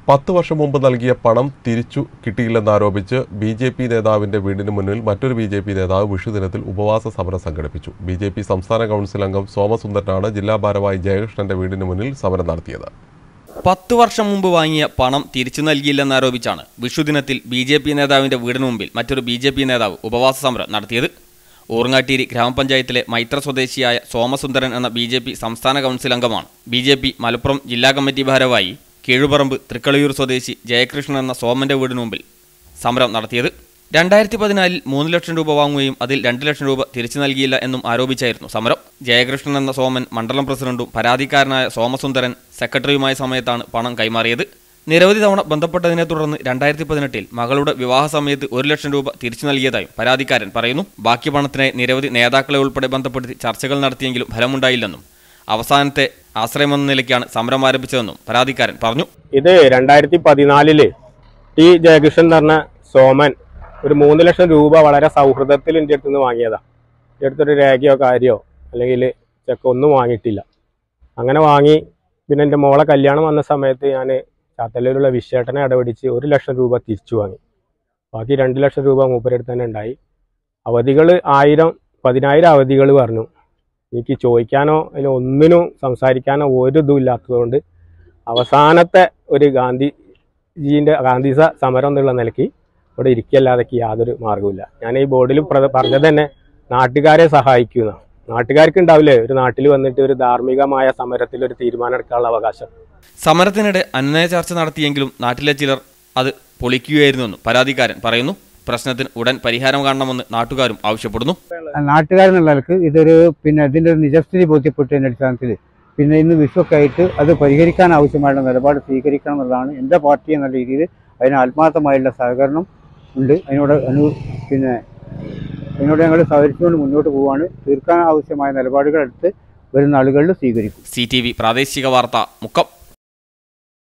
പത്ത് വർഷം മുമ്പ് നൽകിയ പണം തിരിച്ചു കിട്ടിയില്ലെന്നാരോപിച്ച് ബി ജെ പി നേതാവിന്റെ വീടിന് മുന്നിൽ മറ്റൊരു ബി ജെ പി നേതാവ് വിഷുദിനത്തിൽ ഉപവാസ സമരം സംഘടിപ്പിച്ചു ബി ജെ പി സംസ്ഥാന കൗൺസിൽ അംഗം സോമസുന്ദരനാണ് ജില്ലാ ഭാരവാഹി ജയകൃഷ്ണന്റെ വീടിന് മുന്നിൽ സമരം നടത്തിയത് പത്ത് വർഷം മുമ്പ് വാങ്ങിയ പണം തിരിച്ചു നൽകിയില്ലെന്നാരോപിച്ചാണ് വിഷുദിനത്തിൽ ബി ജെ പി നേതാവിന്റെ വീടിന് മുമ്പിൽ മറ്റൊരു ബി ജെ പി നേതാവ് ഉപവാസ സമരം നടത്തിയത് ഊർങ്ങാട്ടീരി ഗ്രാമപഞ്ചായത്തിലെ മൈത്ര സ്വദേശിയായ സോമസുന്ദരൻ എന്ന ബി ജെ പി സംസ്ഥാന കൗൺസിൽ അംഗമാണ് ബി ജെ പി മലപ്പുറം ജില്ലാ കമ്മിറ്റി ഭാരവാഹി കീഴുപറമ്പ് തൃക്കളയൂർ സ്വദേശി ജയകൃഷ്ണൻ എന്ന സോമന്റെ വീടിന് മുമ്പിൽ സമരം നടത്തിയത് രണ്ടായിരത്തി പതിനാലിൽ മൂന്ന് ലക്ഷം രൂപ വാങ്ങുകയും അതിൽ രണ്ട് ലക്ഷം രൂപ തിരിച്ചു നൽകിയില്ല എന്നും ആരോപിച്ചായിരുന്നു സമരം ജയകൃഷ്ണൻ എന്ന സോമൻ മണ്ഡലം പ്രസിഡന്റും പരാതിക്കാരനായ സോമസുന്ദരൻ സെക്രട്ടറിയുമായ സമയത്താണ് പണം കൈമാറിയത് നിരവധി തവണ ബന്ധപ്പെട്ടതിനെ തുടർന്ന് രണ്ടായിരത്തി പതിനെട്ടിൽ മകളുടെ വിവാഹ സമയത്ത് ഒരു ലക്ഷം രൂപ തിരിച്ചു നൽകിയതായും പരാതിക്കാരൻ പറയുന്നു ബാക്കി പണത്തിനായി നിരവധി നേതാക്കളെ ഉൾപ്പെടെ ബന്ധപ്പെടുത്തി ചർച്ചകൾ നടത്തിയെങ്കിലും ഫലമുണ്ടായില്ലെന്നും അവസാനത്തെ ആശ്രയമെന്ന നിലയ്ക്കാണ് സമരം ആരംഭിച്ചതെന്നും പരാതിക്കാരൻ പറഞ്ഞു ഇത് രണ്ടായിരത്തി പതിനാലില് ടി ജയകൃഷ്ണൻ എന്ന് പറഞ്ഞ സോമൻ ഒരു മൂന്ന് ലക്ഷം രൂപ വളരെ സൗഹൃദത്തിൽ എൻ്റെ അടുത്ത് നിന്ന് വാങ്ങിയതാ എൻ്റെ അടുത്തൊരു രേഖയോ കാര്യമോ അല്ലെങ്കിൽ ചെക്ക് ഒന്നും വാങ്ങിയിട്ടില്ല അങ്ങനെ വാങ്ങി പിന്നെ എൻ്റെ മോളെ കല്യാണം വന്ന സമയത്ത് ഞാൻ ചാത്തല്ലൂരുള്ള വിശേട്ടനെ ഇടപെടിച്ച് ഒരു ലക്ഷം രൂപ തിരിച്ചു വാങ്ങി ബാക്കി രണ്ട് ലക്ഷം രൂപ മൂപ്പരെടുത്ത് തന്നെ ഉണ്ടായി അവധികൾ ആയിരം പതിനായിരം അവധികൾ പറഞ്ഞു എനിക്ക് ചോദിക്കാനോ അതിൽ ഒന്നിനും സംസാരിക്കാനോ ഒരു ഇതും ഇല്ലാത്തതുകൊണ്ട് അവസാനത്തെ ഒരു ഗാന്ധിജീൻ്റെ ഗാന്ധി സ- സമരം എന്നുള്ള നിലയ്ക്ക് ഇവിടെ ഇരിക്കല്ലാതെ എനിക്ക് യാതൊരു മാർഗവുമില്ല ഞാൻ ഈ ബോർഡിൽ പ്ര- പറഞ്ഞത് തന്നെ നാട്ടുകാരെ സഹായിക്കുന്ന നാട്ടുകാർക്ക് ഉണ്ടാവില്ലേ ഒരു നാട്ടിൽ വന്നിട്ട് ഒരു ധാർമ്മികമായ സമരത്തിൽ ഒരു തീരുമാനം എടുക്കാനുള്ള അവകാശം സമരത്തിനിടെ അനുനയ ചർച്ച നടത്തിയെങ്കിലും നാട്ടിലെ ചിലർ അത് പൊളിക്കുകയായിരുന്നുവെന്നും പരാതിക്കാരൻ പറയുന്നു പ്രശ്നത്തിന് ഉടൻ പരിഹാരം കാണണമെന്ന് നാട്ടുകാരും ആവശ്യപ്പെടുന്നു നാട്ടുകാരെന്നുള്ള നിലക്ക് ഇതൊരു പിന്നെ ഇതിൻ്റെ ഒരു നിജസ്ഥിതി ബോധ്യപ്പെട്ടതിൻ്റെ അടിസ്ഥാനത്തിൽ പിന്നെ ഇന്ന് വിഷുവൊക്കെ ആയിട്ട് അത് പരിഹരിക്കാൻ ആവശ്യമായുള്ള നിലപാട് സ്വീകരിക്കണം എന്നുള്ളതാണ് എൻ്റെ പാർട്ടി എന്ന രീതിയിൽ അതിന് ആത്മാർത്ഥമായുള്ള സഹകരണം ഉണ്ട് അതിനോട് അനു പിന്നെ അതിനോട് ഞങ്ങൾ സഹകരിച്ചുകൊണ്ട് മുന്നോട്ട് പോവുകയാണ് തീർക്കാൻ ആവശ്യമായ നിലപാടുകൾ എടുത്ത് വരുന്ന ആളുകളിൽ സ്വീകരിക്കും സി ടി വി പ്രാദേശിക വാർത്ത മുക്കം